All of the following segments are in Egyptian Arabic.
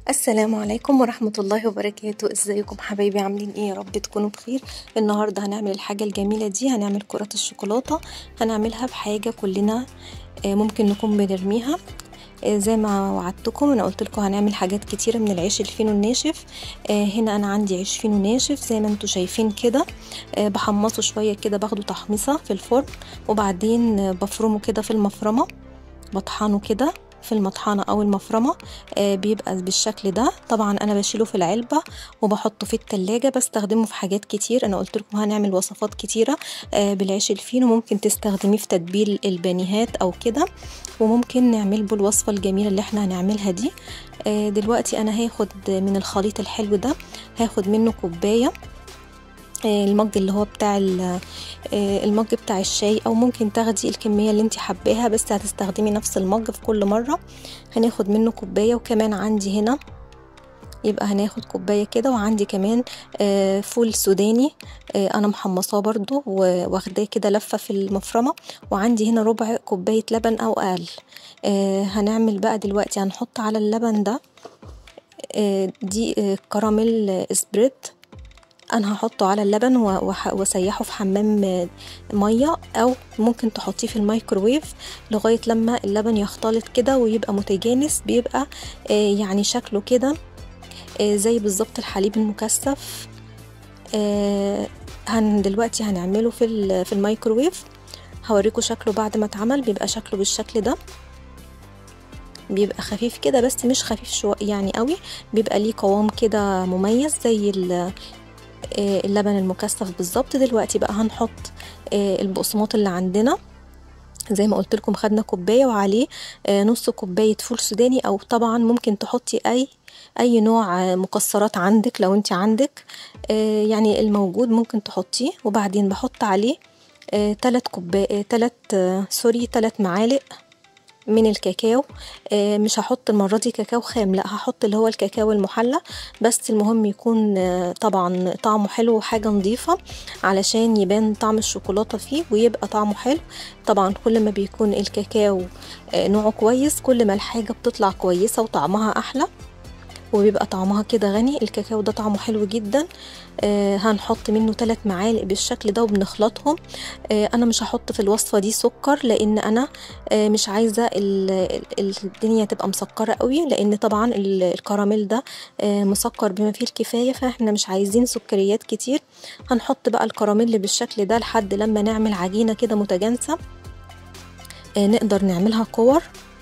السلام عليكم ورحمة الله وبركاته ازيكم حبايبي عاملين ايه يا رب تكونوا بخير النهاردة هنعمل الحاجة الجميلة دي هنعمل كرات الشوكولاتة هنعملها بحاجة كلنا آه، ممكن نكون بنرميها آه، زي ما وعدتكم انا قلت لكم هنعمل حاجات كتيره من العيش الفينو الناشف آه، هنا انا عندي عيش فينو ناشف زي ما انتم شايفين كده آه، بحمصه شويه كده باخده تحميصه في الفرن وبعدين آه، بفرمه كده في المفرمه بطحنه كده في المطحنة أو المفرمة آه بيبقى بالشكل ده طبعا أنا بشيله في العلبة وبحطه في التلاجة بستخدمه في حاجات كتير أنا قلت لكم هنعمل وصفات كتيرة آه بالعيش الفينو ممكن تستخدميه في تتبيل البانيهات أو كده وممكن نعمل به الوصفة الجميلة اللي احنا هنعملها دي آه دلوقتي أنا هاخد من الخليط الحلو ده هاخد منه كوباية آه، المج اللي هو بتاع ال- آه، المج بتاع الشاي او ممكن تاخدي الكميه اللي انت حباها بس هتستخدمي نفس المج في كل مره هناخد منه كوبايه وكمان عندي هنا يبقى هناخد كوبايه كده وعندي كمان آه، فول سوداني آه، انا محمصاه برضو و- واخداه كده لفه في المفرمه وعندي هنا ربع كوبايه لبن او اقل آه، هنعمل بقى دلوقتي هنحط على اللبن ده آه، دي آه، كراميل آه، سبريد انا هحطه على اللبن و- وح- واسيحه في حمام آه، ميه او ممكن تحطيه في الميكروويف لغايه لما اللبن يختلط كده ويبقى متجانس بيبقى آه، يعني شكله كده آه، زي بالظبط الحليب المكثف آه، هن دلوقتي هنعمله في ال- في الميكروويف هوريكم شكله بعد ما اتعمل بيبقى شكله بالشكل ده بيبقى خفيف كده بس مش خفيف شو يعني قوي بيبقى ليه قوام كده مميز زي ال- آه، اللبن المكثف بالظبط دلوقتي بقى هنحط آه، البقسماط اللي عندنا زي ما قلت لكم خدنا كوبايه وعليه آه، نص كوبايه فول سوداني او طبعا ممكن تحطي اي اي نوع آه، مكسرات عندك لو انت عندك آه، يعني الموجود ممكن تحطيه وبعدين بحط عليه آه، تلات كوبايه تلات آه، سوري تلات معالق من الكاكاو آه، مش هحط المرة دي كاكاو خام لا هحط اللي هو الكاكاو المحلى بس المهم يكون آه، طبعا طعمه حلو وحاجة نظيفة علشان يبان طعم الشوكولاتة فيه ويبقى طعمه حلو طبعا كل ما بيكون الكاكاو آه، نوعه كويس كل ما الحاجة بتطلع كويسة وطعمها أحلى وبيبقى طعمها كده غني الكاكاو ده طعمه حلو جدا آه هنحط منه ثلاث معالق بالشكل ده وبنخلطهم آه انا مش هحط في الوصفه دي سكر لان انا آه مش عايزه ال- ال- الدنيا تبقى مسكره قوي لان طبعا ال- الكراميل ده آه مسكر بما فيه الكفايه فاحنا مش عايزين سكريات كتير هنحط بقى الكراميل بالشكل ده لحد لما نعمل عجينه كده متجانسه آه نقدر نعملها كور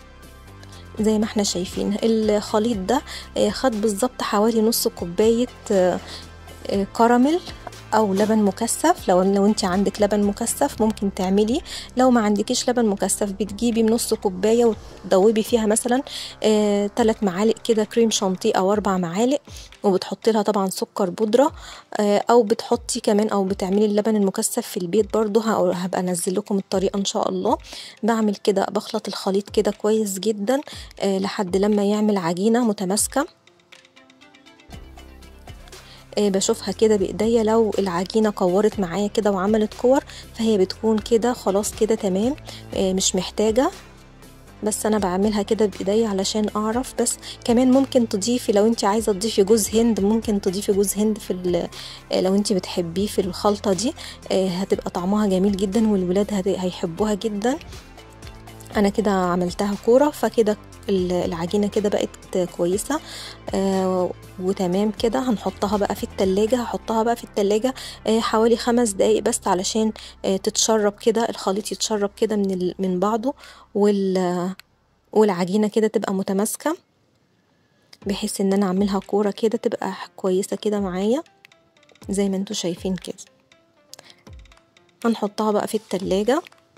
زي ما احنا شايفين الخليط ده آه، خد بالظبط حوالي نص كوباية آه، آه، كراميل او لبن مكثف لو لو انت عندك لبن مكثف ممكن تعملي لو ما عندكيش لبن مكثف بتجيبي من نص كوبايه وتدوبي فيها مثلا آه، تلات معالق كده كريم شانتيه او اربع معالق وبتحطي لها طبعا سكر بودره آه، او بتحطي كمان او بتعملي اللبن المكثف في البيت برضو ه- هبقى انزل لكم الطريقه ان شاء الله بعمل كده بخلط الخليط كده كويس جدا آه، لحد لما يعمل عجينه متماسكه آه، بشوفها كده بايديا لو العجينه كورت معايا كده وعملت كور فهي بتكون كده خلاص كده تمام آه، مش محتاجه بس انا بعملها كده بايديا علشان اعرف بس كمان ممكن تضيفي لو انت عايزه تضيفي جوز هند ممكن تضيفي جوز هند في ال- آه، لو انت بتحبيه في الخلطه دي آه، هتبقى طعمها جميل جدا والولاد هت- هيحبوها جدا انا كده عملتها كوره فكده ال- العجينه كده بقت كويسه آه وتمام كده هنحطها بقى في التلاجة هحطها بقى في التلاجة آه حوالي خمس دقايق بس علشان آه تتشرب كده الخليط يتشرب كده من ال- من بعضه وال والعجينه كده تبقى متماسكه بحيث ان انا اعملها كوره كده تبقى كويسه كده معايا زي ما انتوا شايفين كده هنحطها بقى في التلاجة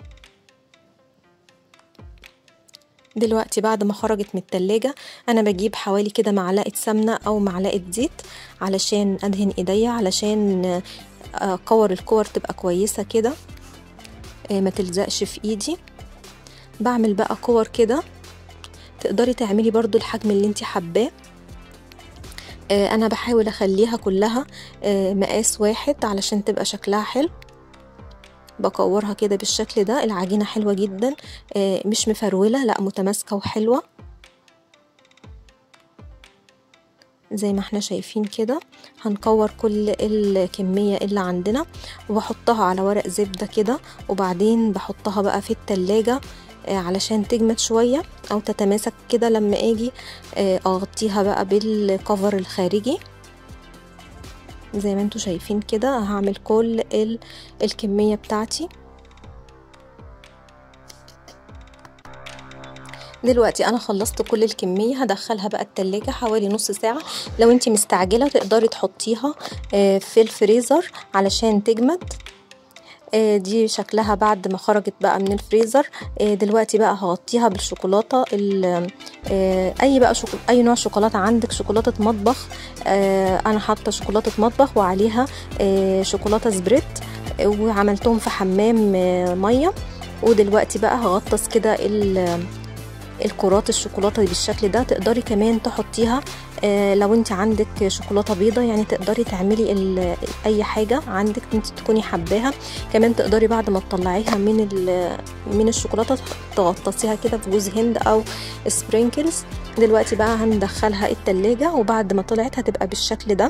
دلوقتي بعد ما خرجت من التلاجة انا بجيب حوالي كده معلقة سمنة او معلقة زيت علشان ادهن ايديا علشان آه، كور الكور تبقى كويسة كده آه، ما تلزقش في ايدي بعمل بقى كور كده تقدري تعملي برضو الحجم اللي انت حباه آه، انا بحاول اخليها كلها آه، مقاس واحد علشان تبقى شكلها حلو بكورها كده بالشكل ده العجينة حلوة جدا آه، مش مفرولة لا متماسكة وحلوة زي ما احنا شايفين كده هنكور كل الكمية اللي عندنا وبحطها على ورق زبدة كده وبعدين بحطها بقى في التلاجة علشان تجمد شوية او تتماسك كده لما اجي اغطيها بقى بالكفر الخارجي زي ما انتوا شايفين كده هعمل كل الكمية بتاعتي دلوقتي انا خلصت كل الكميه هدخلها بقى التلاجة حوالي نص ساعه لو انت مستعجله تقدري تحطيها في الفريزر علشان تجمد دي شكلها بعد ما خرجت بقى من الفريزر دلوقتي بقى هغطيها بالشوكولاته اي بقى شوكول... اي نوع شوكولاته عندك شوكولاته مطبخ انا حاطه شوكولاته مطبخ وعليها شوكولاته سبريت وعملتهم في حمام ميه ودلوقتي بقى هغطس كده الكرات الشوكولاته بالشكل ده تقدري كمان تحطيها آه لو انت عندك شوكولاته بيضه يعني تقدري تعملي اي حاجه عندك انت تكوني حباها كمان تقدري بعد ما تطلعيها من من الشوكولاته تغطسيها كده بجوز هند او سبرينكلز دلوقتي بقى هندخلها التلاجة وبعد ما طلعت هتبقى بالشكل ده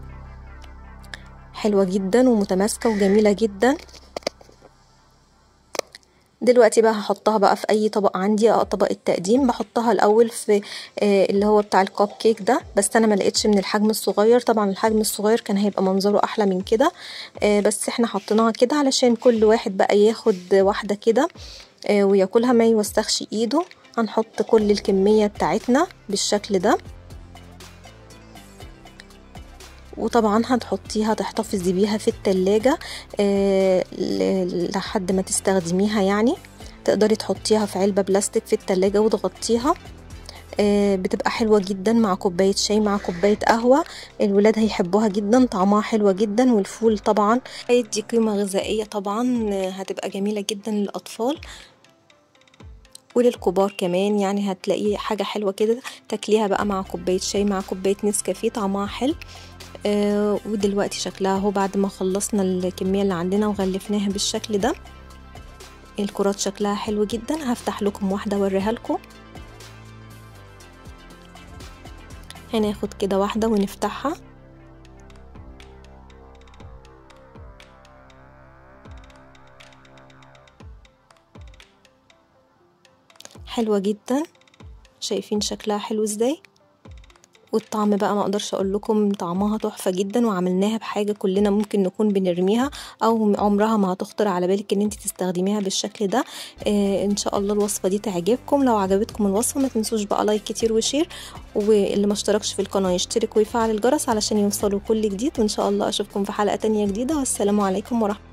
حلوه جدا ومتماسكه وجميله جدا دلوقتي بقى هحطها بقى في اي طبق عندي طبق التقديم بحطها الاول في آه اللي هو بتاع الكوب كيك ده بس انا ما لقيتش من الحجم الصغير طبعا الحجم الصغير كان هيبقى منظره احلى من كده آه بس احنا حطيناها كده علشان كل واحد بقى ياخد واحده كده آه وياكلها ما يوسخش ايده هنحط كل الكميه بتاعتنا بالشكل ده وطبعا هتحطيها تحتفظي بيها في التلاجة أه لحد ما تستخدميها يعني تقدري تحطيها في علبة بلاستيك في التلاجة وتغطيها أه بتبقى حلوة جدا مع كوباية شاي مع كوباية قهوة الولاد هيحبوها جدا طعمها حلوة جدا والفول طبعا هيدي قيمة غذائية طبعا هتبقى جميلة جدا للأطفال وللكبار كمان يعني هتلاقيه حاجة حلوة كده تاكليها بقى مع كوباية شاي مع كوباية نسكافيه طعمها حلو آه ودلوقتي شكلها اهو بعد ما خلصنا الكمية اللي عندنا وغلفناها بالشكل ده الكرات شكلها حلو جدا هفتح لكم واحدة اوريها لكم هناخد كده واحدة ونفتحها حلوة جدا شايفين شكلها حلو ازاي والطعم بقى ما اقدرش اقول لكم طعمها تحفه جدا وعملناها بحاجه كلنا ممكن نكون بنرميها او عمرها ما هتخطر على بالك ان انت تستخدميها بالشكل ده آه ان شاء الله الوصفه دي تعجبكم لو عجبتكم الوصفه ما تنسوش بقى لايك كتير وشير واللي ما اشتركش في القناه يشترك ويفعل الجرس علشان يوصلوا كل جديد وان شاء الله اشوفكم في حلقه تانية جديده والسلام عليكم ورحمه